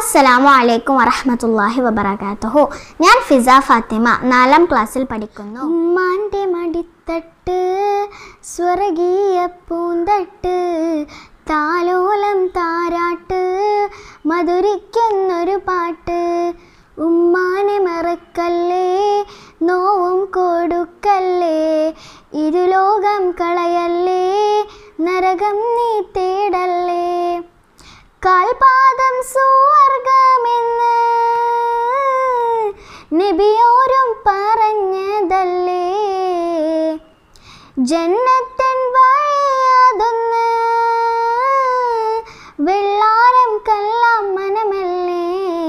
അസ്സലാമു അലൈക്കും വറഹ്മത്തുള്ളാഹി വബറകാതുഹു ഞാൻ ഫിസ ഫാത്തിമ നാലാം ക്ലാസ്സിൽ പഠിക്കുന്നു ഉമ്മാൻ്റെ മടിത്തട്ട് സ്വർഗീയ പൂന്തട്ട് താലോലം താരാട്ട് മധുരിക്കുന്നൊരു പാട്ട് ഉമ്മാനെ മറക്കല്ലേ നോവും കൊടുക്കല്ലേ ഇരുലോകം കളയല്ലേ നരകം നീ തേടല്ലേ കാൽപാദം സുവർഗമെന്ന് നബിയോരും പറഞ്ഞതല്ലേ ജന്നത്തിൻ വഴിയതൊന്ന് വെള്ളാരം കല്ലാം മനമല്ലേ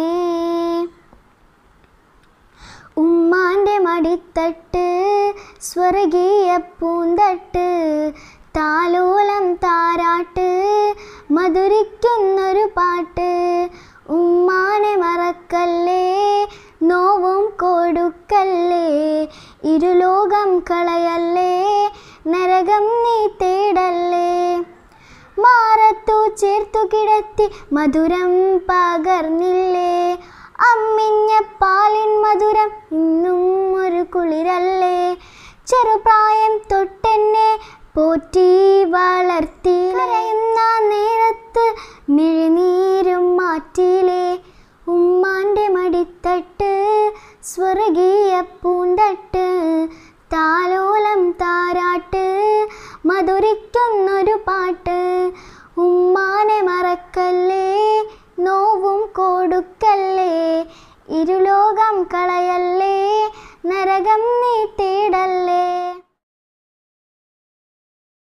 ഉമ്മാൻ്റെ മടിത്തട്ട് സ്വർഗീയ പൂന്തട്ട് താലോലം താരാട്ട് മധുരിക്കുന്നൊരു പാട്ട് ഉമ്മാനെ മറക്കല്ലേ നോവും കൊടുക്കല്ലേ ഇരുലോകം കളയല്ലേ നരകം നീ തേടല്ലേ മാറത്തു ചേർത്തു കിടത്തി മധുരം പകർന്നില്ലേ അമ്മിഞ്ഞ പാലിൻ മധുരം ഇന്നും ഒരു കുളിരല്ലേ ചെറുപ്രായം തൊട്ടെന്നെ പോറ്റി വളർത്തി കരയുന്ന